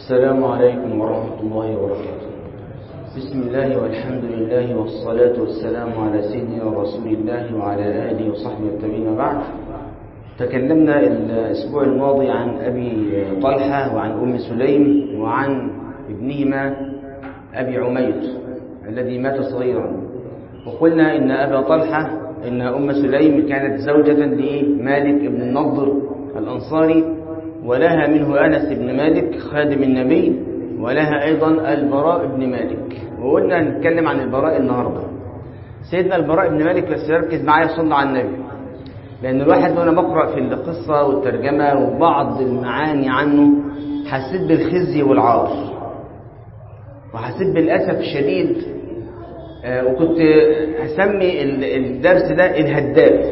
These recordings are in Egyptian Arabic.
السلام عليكم ورحمة الله وبركاته بسم الله والحمد لله والصلاة والسلام على سيدنا رسول الله وعلى آله وصحبه التابعين وبعد تكلمنا الأسبوع الماضي عن أبي طلحة وعن أم سليم وعن ابنهما أبي عمير الذي مات صغيرا وقلنا إن أبا طلحة إن أم سليم كانت زوجة لمالك بن النضر الأنصاري ولها منه أنس بن مالك خادم النبي ولها أيضا البراء بن مالك وقلنا نتكلم عن البراء النهاردة سيدنا البراء بن مالك بس يركز معايا صلى على النبي لأن الواحد وأنا بقرأ في القصة والترجمة وبعض المعاني عنه حسيت بالخزي والعار وحسيت بالأسف الشديد وكنت هسمي الدرس ده الهداف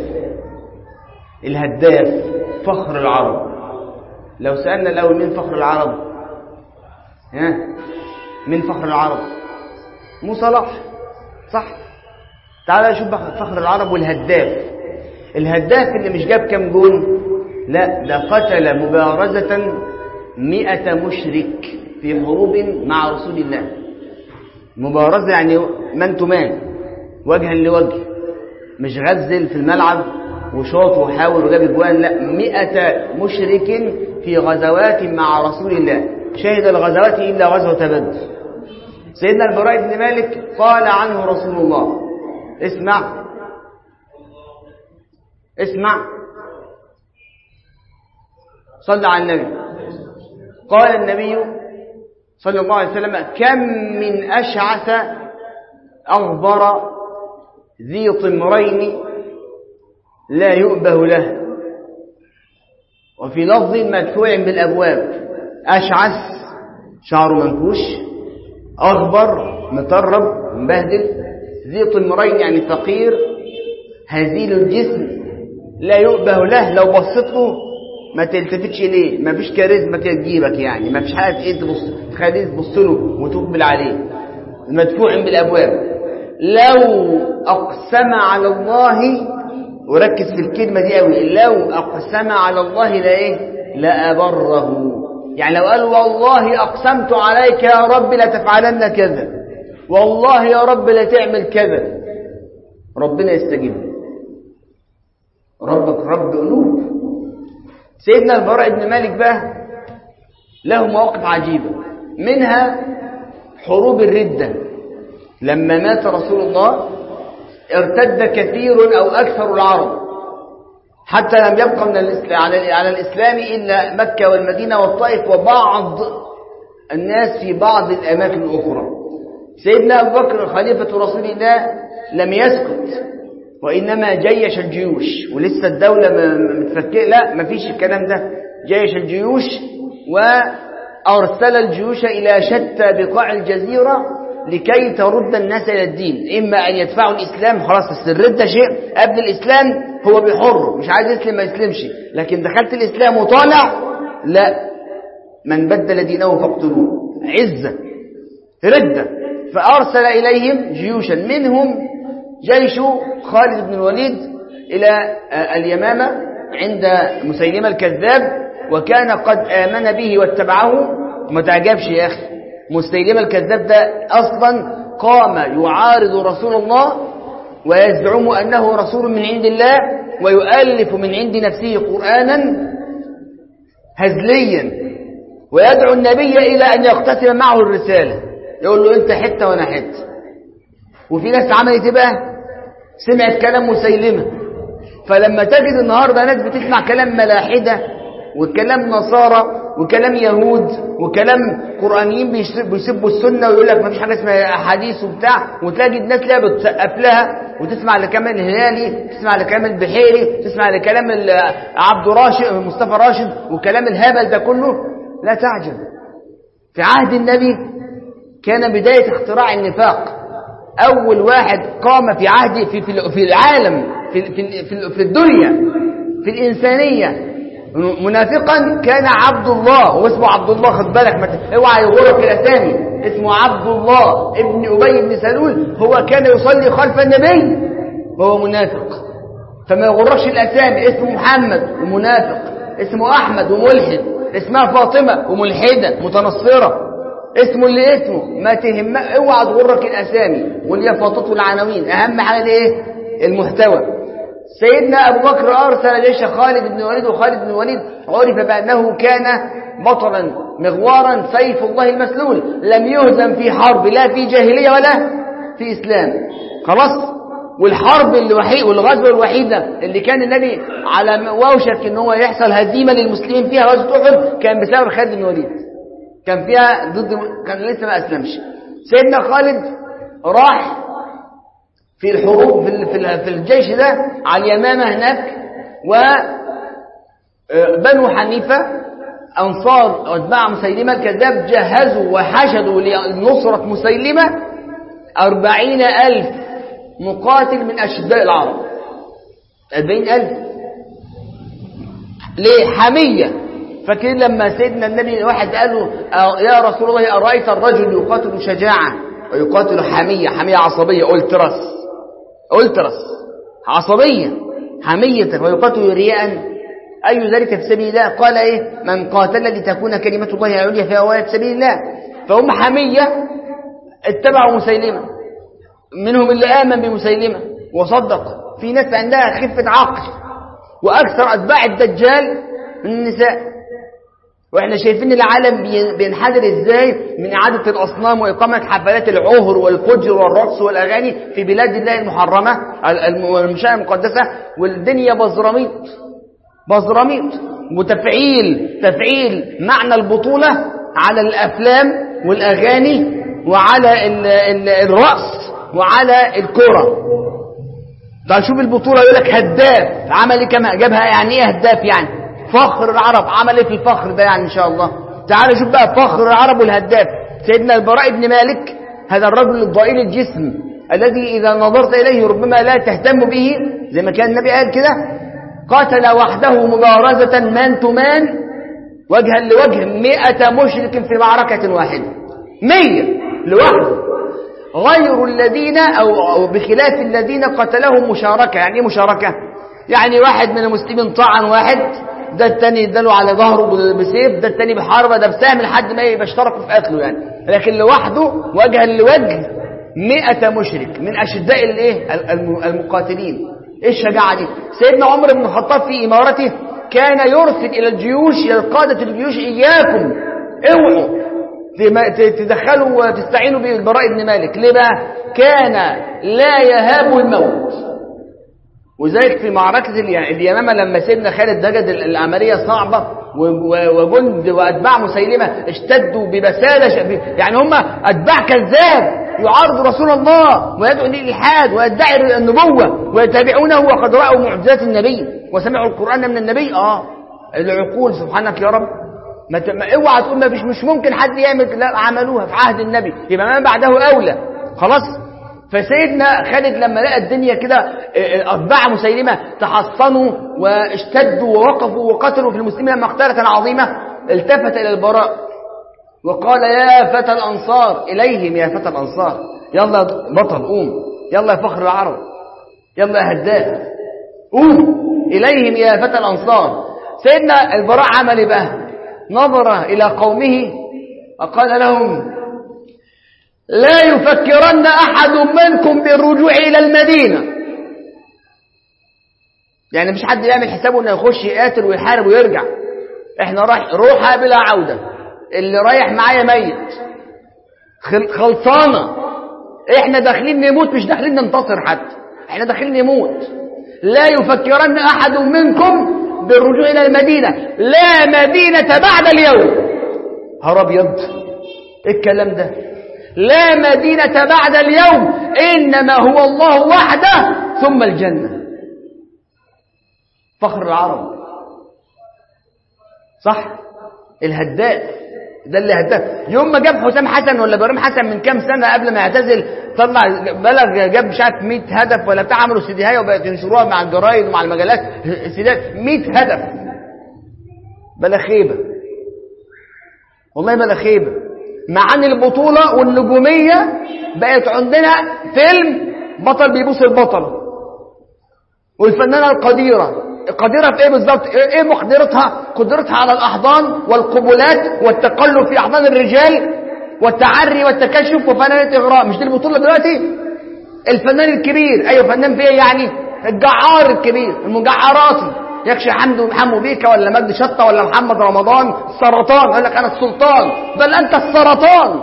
الهداف فخر العرب لو سألنا الأول مين فخر العرب ها مين فخر العرب مو صلاح صح تعال شوف فخر العرب والهداف الهداف اللي مش جاب كام جون لا ده قتل مبارزة مئة مشرك في حروب مع رسول الله مبارزة يعني من تمان وجها لوجه مش غزل في الملعب وشاط وحاول وجاب اجوان لا مئة مشرك في غزوات مع رسول الله شهد الغزوات إلا غزوة بدر سيدنا البراء بن مالك قال عنه رسول الله اسمع اسمع صلى على النبي قال النبي صلى الله عليه وسلم كم من أشعث أغبر ذي طمرين لا يؤبه له وفي لفظ مدفوع بالأبواب أشعث شعره منكوش أغبر مطرب مبهدل ذي طمرين يعني فقير هزيل الجسم لا يؤبه له لو بصيت له ما تلتفتش ليه ما فيش كاريزما كده تجيبك يعني ما فيش حاجه ايه تبص تخليه تبص له وتقبل عليه مدفوع بالابواب لو اقسم على الله وركز في الكلمه دي قوي لو اقسم على الله لا ايه لابره يعني لو قال والله اقسمت عليك يا رب لتفعلن كذا والله يا رب لا تعمل كذا ربنا يستجيب ربك رب قلوب سيدنا البراء بن مالك بقى له مواقف عجيبة منها حروب الردة لما مات رسول الله ارتد كثير أو أكثر العرب حتى لم يبقى من الإسلام على الإسلام إلا مكة والمدينة والطائف وبعض الناس في بعض الأماكن الأخرى سيدنا أبو بكر خليفة رسول الله لم يسكت وإنما جيش الجيوش ولسه الدولة متفكئة لا مفيش الكلام ده جيش الجيوش وأرسل الجيوش إلى شتى بقاع الجزيرة لكي ترد الناس إلى الدين إما أن يدفعوا الإسلام خلاص السر ده شيء قبل الإسلام هو بحر مش عايز يسلم ما يسلمش لكن دخلت الإسلام وطالع لا من بدل دينه فاقتلوه عزة ردة فأرسل إليهم جيوشا منهم جيش خالد بن الوليد إلى اليمامة عند مسيلمة الكذاب وكان قد آمن به واتبعه ما تعجبش يا أخي مسيلمة الكذاب ده أصلا قام يعارض رسول الله ويزعم أنه رسول من عند الله ويؤلف من عند نفسه قرآنا هزليا ويدعو النبي إلى أن يقتسم معه الرسالة يقول له أنت حتة وأنا حتة وفي ناس عملت بقى سمعت كلام مسيلمة فلما تجد النهاردة ناس بتسمع كلام ملاحدة وكلام نصارى وكلام يهود وكلام قرآنيين بيسبوا السنة ويقول لك ما فيش حاجة اسمها أحاديث وبتاع وتلاقي الناس لا بتسقف لها وتسمع لكلام الهلالي تسمع لكلام البحيري تسمع لكلام عبد راشد مصطفى راشد وكلام الهبل ده كله لا تعجب في عهد النبي كان بداية اختراع النفاق أول واحد قام في عهد في في في العالم في في في الدنيا في الإنسانية منافقا كان عبد الله هو اسمه عبد الله خد بالك ما اوعى يغرك الاسامي اسمه عبد الله ابن ابي بن سلول هو كان يصلي خلف النبي وهو منافق فما يغركش الاسامي اسمه محمد ومنافق اسمه احمد وملحد اسمها فاطمة وملحدة متنصرة اسمه اللي اسمه ما تهم اوعى تغرك الاسامي واللي فاطته العناوين اهم حاجه ايه المحتوى سيدنا ابو بكر ارسل جيش خالد بن الوليد وخالد بن الوليد عرف بانه كان بطلا مغوارا سيف الله المسلول لم يهزم في حرب لا في جاهليه ولا في اسلام خلاص والحرب الوحيد والغزوه الوحيده اللي كان النبي على وشك ان هو يحصل هزيمه للمسلمين فيها غزوه احد كان بسبب خالد بن الوليد كان فيها ضد كان لسه ما اسلمش سيدنا خالد راح في الحروب في في الجيش ده على اليمامه هناك و بنو حنيفه انصار اتباع مسيلمه الكذاب جهزوا وحشدوا لنصره مسيلمه أربعين ألف مقاتل من أشداء العرب أربعين ألف ليه حمية فاكرين لما سيدنا النبي واحد قال له يا رسول الله أرأيت الرجل يقاتل شجاعة ويقاتل حمية حمية عصبية قلت رس قلت رس عصبية حمية ويقاتل رياء أي ذلك في سبيل الله قال إيه من قاتل لتكون كلمة الله العليا في أوائل سبيل الله فهم حمية اتبعوا مسيلمة منهم اللي آمن بمسيلمة وصدق في ناس عندها خفة عقل وأكثر أتباع الدجال من النساء واحنا شايفين العالم بينحدر ازاي من إعادة الأصنام وإقامة حفلات العهر والفجر والرقص والأغاني في بلاد الله المحرمة والمشاة المقدسة والدنيا بزراميط بزراميط وتفعيل تفعيل معنى البطولة على الأفلام والأغاني وعلى ال ال الرأس وعلى الكرة طيب شوف البطولة يقول لك هداف عمل ايه كما جابها يعني ايه هداف يعني فخر العرب عمل ايه في الفخر ده يعني ان شاء الله تعال شوف بقى فخر العرب والهداف سيدنا البراء بن مالك هذا الرجل الضئيل الجسم الذي اذا نظرت اليه ربما لا تهتم به زي ما كان النبي قال كده قاتل وحده مبارزة مان تمان وجها لوجه مئة مشرك في معركة واحدة مية لوحده غير الذين أو, أو بخلاف الذين قتلهم مشاركة يعني ايه مشاركة يعني واحد من المسلمين طعن واحد ده التاني اداله على ظهره بسيف ده التاني بحربة ده بسهم لحد ما يبقى اشتركوا في قتله يعني لكن لوحده وجها لوجه مئة مشرك من أشداء الايه المقاتلين ايه الشجاعة دي سيدنا عمر بن الخطاب في إمارته كان يرسل إلى الجيوش إلى قادة الجيوش إياكم اوعوا تدخلوا وتستعينوا بالبراء بن مالك ليه بقى كان لا يهاب الموت وذلك في معركة اليمامة لما سيدنا خالد وجد العملية صعبة وجند وأتباع مسيلمة اشتدوا ببسالة يعني هم أتباع كذاب يعارض رسول الله ويدعو للإلحاد ويدعي النبوة ويتابعونه وقد رأوا معجزات النبي وسمعوا القرآن من النبي آه العقول سبحانك يا رب ما ت... ما اوعى تقول ما فيش مش ممكن حد يعمل لا عملوها في عهد النبي يبقى ما بعده اولى خلاص فسيدنا خالد لما لقى الدنيا كده اتباع مسيلمه تحصنوا واشتدوا ووقفوا وقتلوا في المسلمين مقتله عظيمه التفت الى البراء وقال يا فتى الانصار اليهم يا فتى الانصار يلا بطل قوم يلا يا فخر العرب يلا يا هداف قوم اليهم يا فتى الانصار سيدنا البراء عمل ايه بقى نظر إلى قومه وقال لهم لا يفكرن أحد منكم بالرجوع إلى المدينة يعني مش حد يعمل حسابه انه يخش يقاتل ويحارب ويرجع احنا رايح روحها بلا عودة اللي رايح معايا ميت خلصانة احنا داخلين نموت مش داخلين ننتصر حتى احنا داخلين نموت لا يفكرن أحد منكم بالرجوع إلى المدينة لا مدينة بعد اليوم هر أبيض إيه الكلام ده لا مدينة بعد اليوم إنما هو الله وحده ثم الجنة فخر العرب صح الهداف ده اللي هداف يوم ما جاب حسام حسن ولا ابراهيم حسن من كام سنه قبل ما يعتزل طلع بلغ جاب مش عارف 100 هدف ولا بتاع عملوا سيديهايه وبقت ينشروها مع الجرايد ومع المجلات سيدات 100 هدف بلا خيبه والله بلا خيبه معاني البطوله والنجوميه بقت عندنا فيلم بطل بيبوس البطل والفنانه القديره قديرة في ايه بالظبط ايه مقدرتها قدرتها على الاحضان والقبلات والتقلب في احضان الرجال والتعري والتكشف وفنانة اغراء مش دي البطولة دلوقتي الفنان الكبير ايوه فنان في ايه يعني الجعار الكبير المجعراتي يكشي حمد حمو بيكا ولا مجدي شطه ولا محمد رمضان السرطان يقول لك انا السلطان بل انت السرطان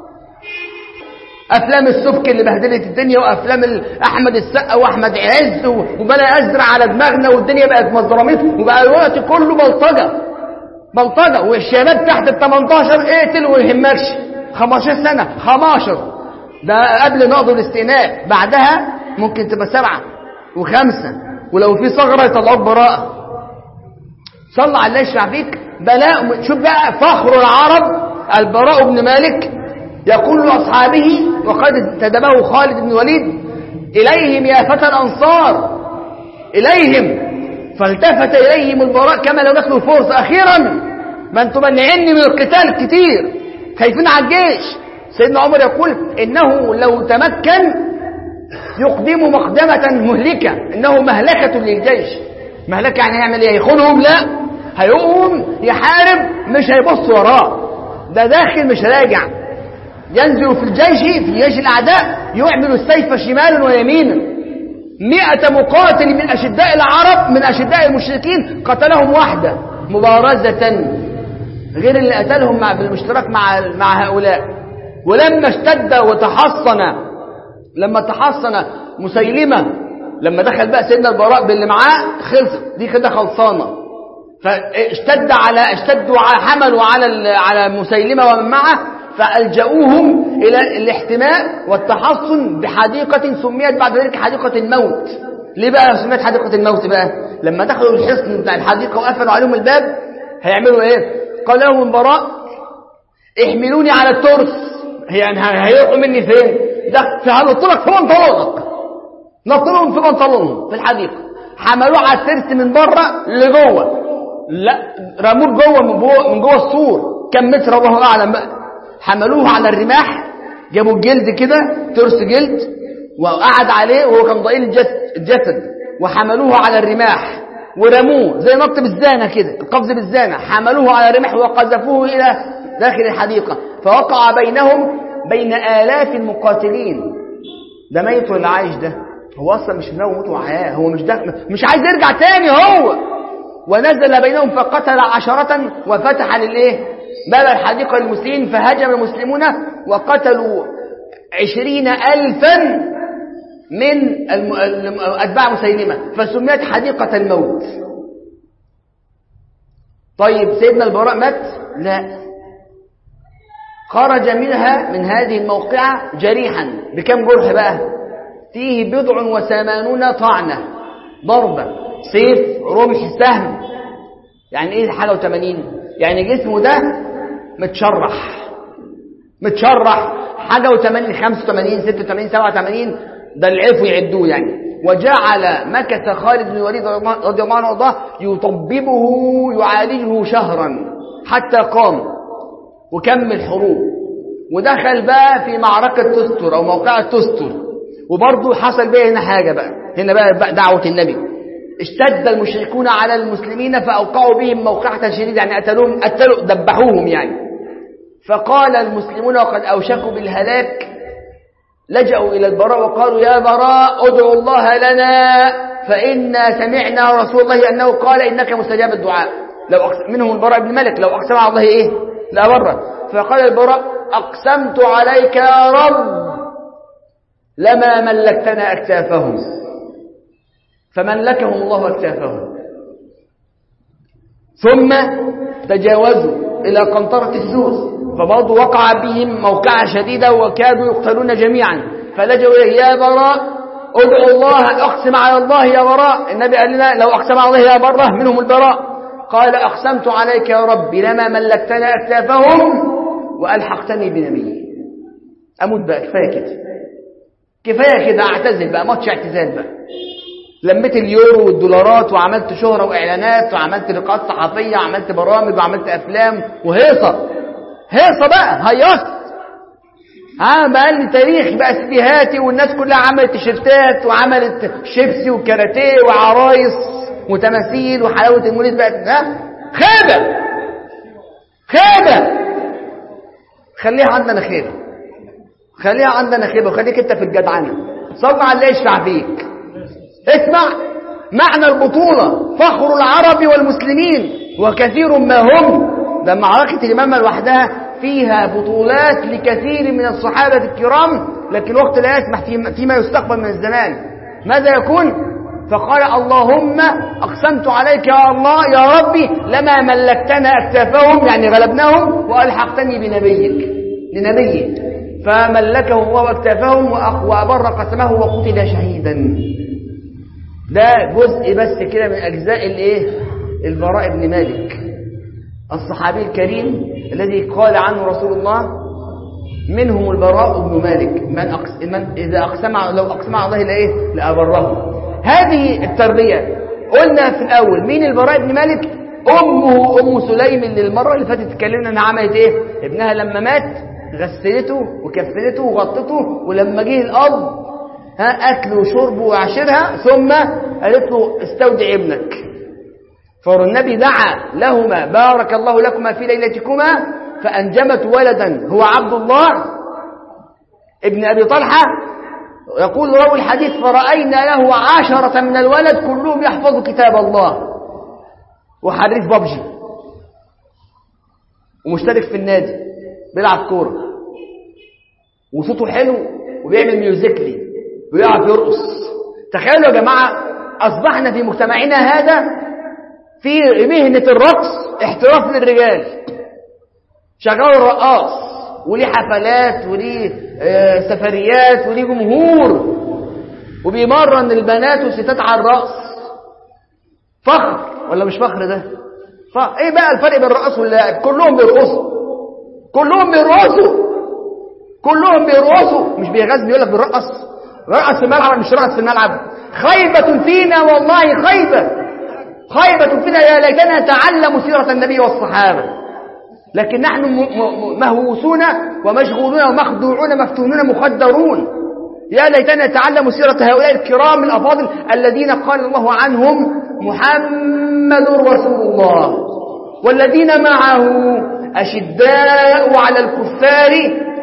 افلام السبك اللي بهدلت الدنيا وافلام احمد السقا واحمد عز وبلا ازرع على دماغنا والدنيا بقت مزرميط وبقى الوقت كله بلطجه بلطجه والشباب تحت ال 18 اقتل وما يهمكش 15 سنه 15 ده قبل نقض الاستئناف بعدها ممكن تبقى سبعه وخمسه ولو في ثغره يطلعوك براءه صلى على الله يشفع فيك بلاء شوف بقى فخر العرب البراء بن مالك يقول لأصحابه وقد انتدبه خالد بن الوليد إليهم يا فتى الأنصار إليهم فالتفت إليهم البراء كما لو دخلوا الفرصة أخيرا ما أنتم منعني من القتال كتير خايفين على الجيش سيدنا عمر يقول إنه لو تمكن يقدم مقدمة مهلكة إنه مهلكة للجيش مهلكة يعني هيعمل إيه يخونهم لا هيقوم يحارب مش هيبص وراه ده داخل مش راجع ينزل في الجيش في جيش الأعداء يعمل السيف شمالا ويمينا مئة مقاتل من أشداء العرب من أشداء المشركين قتلهم واحدة مبارزة غير اللي قتلهم مع بالاشتراك مع مع هؤلاء ولما اشتد وتحصن لما تحصن مسيلمة لما دخل بقى سيدنا البراء باللي معاه خلص دي كده خلصانة فاشتد على اشتدوا على حملوا على على مسيلمة ومن معه فألجأوهم إلى الاحتماء والتحصن بحديقة سميت بعد ذلك حديقة الموت ليه بقى سميت حديقة الموت بقى لما دخلوا الحصن بتاع الحديقة وقفلوا عليهم الباب هيعملوا ايه قال لهم البراء احملوني على الترس يعني هيروحوا مني فين ده فهنط لك في بنطلونك نط لهم في بنطلونهم في الحديقة حملوه على الترس من بره لجوه لا رموه جوه من جوه من جوه السور كم متر الله اعلم بقى حملوه على الرماح جابوا الجلد كده ترس جلد وقعد عليه وهو كان ضئيل الجسد وحملوه على الرماح ورموه زي نط بالزانه كده القفز بالزانه حملوه على الرماح وقذفوه الى داخل الحديقه فوقع بينهم بين آلاف المقاتلين ده ميت ولا عايش ده هو اصلا مش ناوي موت وحياه هو مش ده مش عايز يرجع تاني هو ونزل بينهم فقتل عشرة وفتح للايه باب الحديقة للمسلمين فهجم المسلمون وقتلوا عشرين ألفا من أتباع مسيلمة فسميت حديقة الموت طيب سيدنا البراء مات لا خرج منها من هذه الموقعة جريحا بكم جرح بقى فيه بضع وثمانون طعنة ضربة سيف رمح سهم يعني ايه حاجة وثمانين يعني جسمه ده متشرح متشرح حاجة وثمانين خمسة وثمانين ستة وثمانين سبعة وثمانين ده العفو يعدوه يعني وجعل مكث خالد بن الوليد رضي الله عنه وارضاه يطببه يعالجه شهرا حتى قام وكمل حروب ودخل بقى في معركة تستر أو موقعة تستر وبرضه حصل بقى هنا حاجة بقى هنا بقى دعوة النبي اشتد المشركون على المسلمين فأوقعوا بهم موقعة شديدة يعني قتلوهم قتلوا دبحوهم يعني فقال المسلمون وقد أوشكوا بالهلاك لجأوا إلى البراء وقالوا يا براء ادعوا الله لنا فإنا سمعنا رسول الله أنه قال إنك مستجاب الدعاء لو أقسم منهم البراء بن ملك لو أقسم على الله إيه لا بره فقال البراء أقسمت عليك يا رب لما ملكتنا أكتافهم فملكهم الله أكتافهم ثم تجاوزوا إلى قنطرة السوس فبرضه وقع بهم موقعة شديدة وكادوا يقتلون جميعا فلجوا إليه يا براء ادعوا الله اقسم على الله يا براء النبي قال لنا لو اقسم على الله يا بره منهم البراء قال اقسمت عليك يا ربي لما ملكتنا اكتافهم والحقتني بنبي اموت بقى كفايه كده كفايه كده اعتزل بقى ماتش اعتزال بقى لميت اليورو والدولارات وعملت شهرة وإعلانات وعملت لقاءات صحفية وعملت برامج وعملت أفلام وهيصة هيصة بقى هيصت ها بقى لي تاريخ بقى سيديهاتي والناس كلها عملت تيشيرتات وعملت شيبسي وكاراتيه وعرايس وتماثيل وحلاوة المولد بقت ها خيبة خيبة خليها عندنا خيبة خليها عندنا خيبة وخليك انت في الجدعنة صل على اللي يشفع فيك اسمع معنى البطولة فخر العرب والمسلمين وكثير ما هم ده معركة الإمامة لوحدها فيها بطولات لكثير من الصحابة الكرام لكن الوقت لا يسمح فيما يستقبل من الزمان ماذا يكون فقال اللهم أقسمت عليك يا الله يا ربي لما ملكتنا أكتافهم يعني غلبناهم وألحقتني بنبيك لنبيك فملكه الله أكتافهم وأبر قسمه وقتل شهيدا ده جزء بس كده من أجزاء الإيه البراء بن مالك الصحابي الكريم الذي قال عنه رسول الله منهم البراء بن مالك من, أقس من إذا أقسم لو أقسم على الله لإيه لأبره هذه التربية قلنا في الأول مين البراء بن مالك أمه أم سليم اللي المرة اللي فاتت اتكلمنا أنها عملت إيه ابنها لما مات غسلته وكفنته وغطته ولما جه الأب ها أكله وشربه وعشرها ثم قالت له استودع ابنك فالنبي دعا لهما بارك الله لكما في ليلتكما فأنجمت ولدا هو عبد الله ابن أبي طلحة يقول روي الحديث فرأينا له عشرة من الولد كلهم يحفظ كتاب الله وحريف بابجي ومشترك في النادي بيلعب كورة وصوته حلو وبيعمل ميوزيكلي ويعرف يرقص تخيلوا يا جماعة أصبحنا في مجتمعنا هذا في مهنة الرقص احتراف للرجال شغال الرقاص وليه حفلات وليه آه سفريات وليه جمهور وبيمرن البنات والستات على الرقص فخر ولا مش فخر ده فخر. ايه بقى الفرق بين الرقص واللاعب كلهم بيرقصوا كلهم بيرقصوا كلهم بيرقصوا مش بيغاز بيقول لك بيرقص رقص في الملعب مش رقص في الملعب خيبة فينا والله خيبة خيبة فينا يا ليتنا نتعلم سيرة النبي والصحابة لكن نحن مهووسون ومشغولون ومخدوعون مفتونون مخدرون يا ليتنا نتعلم سيرة هؤلاء الكرام الأفاضل الذين قال الله عنهم محمد رسول الله والذين معه أشداء على الكفار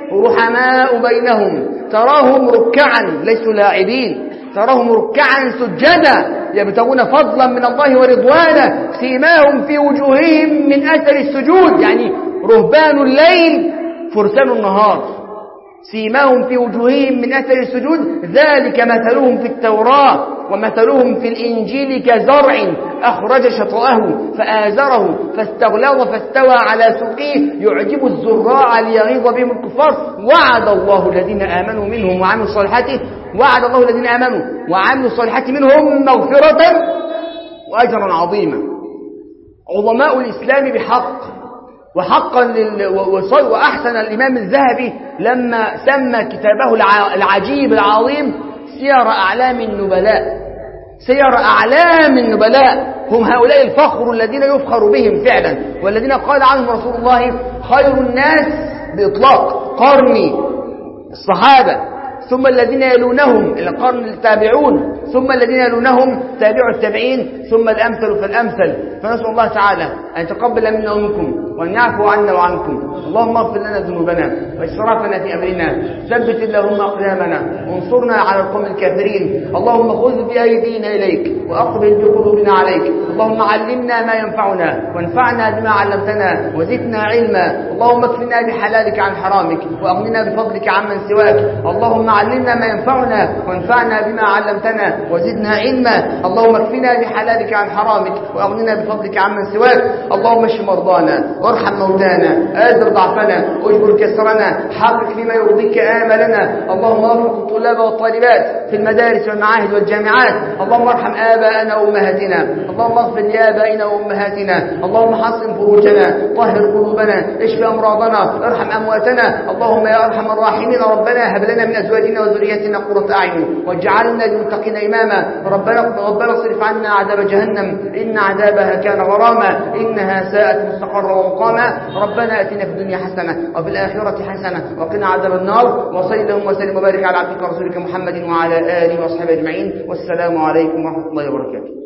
رحماء بينهم تراهم ركعا ليسوا لاعبين تراهم ركعا سجدا يبتغون فضلا من الله ورضوانا سيماهم في وجوههم من أثر السجود يعني رهبان الليل فرسان النهار سيماهم في وجوههم من أثر السجود ذلك مثلهم في التوراة ومثلهم في الإنجيل كزرع أخرج شطأه فآزره فاستغلظ فاستوى على سوقه يعجب الزراع ليغيظ بهم الكفار وعد الله الذين آمنوا منهم وعملوا الصالحات وعد الله الذين آمنوا وعملوا الصالحات منهم مغفرة وأجرا عظيما عظماء الإسلام بحق وحقا لل... وأحسن الإمام الذهبي لما سمى كتابه العجيب العظيم سير أعلام النبلاء سير أعلام النبلاء هم هؤلاء الفخر الذين يفخر بهم فعلا والذين قال عنهم رسول الله خير الناس بإطلاق قرني الصحابة ثم الذين يلونهم القرن التابعون ثم الذين يلونهم تابع التابعين ثم الأمثل فالأمثل فنسأل الله تعالى أن يتقبل منا ومنكم وأن يعفو عنا وعنكم اللهم اغفر لنا ذنوبنا وإسرافنا في أمرنا ثبت اللهم أقدامنا وانصرنا على القوم الكافرين اللهم خذ بأيدينا إليك وأقبل بقلوبنا عليك اللهم علمنا ما ينفعنا وانفعنا بما علمتنا وزدنا علما اللهم اكفنا بحلالك عن حرامك وأغننا بفضلك عمن سواك اللهم علمنا ما ينفعنا وانفعنا بما علمتنا وزدنا علما اللهم اكفنا بحلالك عن حرامك وأغننا بفضلك عمن سواك اللهم اشف مرضانا وارحم موتانا آزر ضعفنا واجبر كسرنا حقق فيما يرضيك آملنا اللهم وفق الطلاب والطالبات في المدارس والمعاهد والجامعات اللهم ارحم آباءنا وأمهاتنا اللهم اغفر لآبائنا وأمهاتنا اللهم حصن فروجنا طهر قلوبنا اشف أمراضنا ارحم أمواتنا اللهم يا أرحم الراحمين ربنا هب لنا من أزواجنا وذرياتنا قرة أعين واجعلنا للمتقين إماما ربنا ربنا اصرف عنا عذاب جهنم إن عذابها كان غراما إنها ساءت مستقرا ومقاما ربنا أتنا في الدنيا حسنة وفي الآخرة حسنة وقنا عذاب النار وصل اللهم وسلم وبارك على عبدك ورسولك محمد وعلى آله وأصحابه أجمعين والسلام عليكم ورحمة الله وبركاته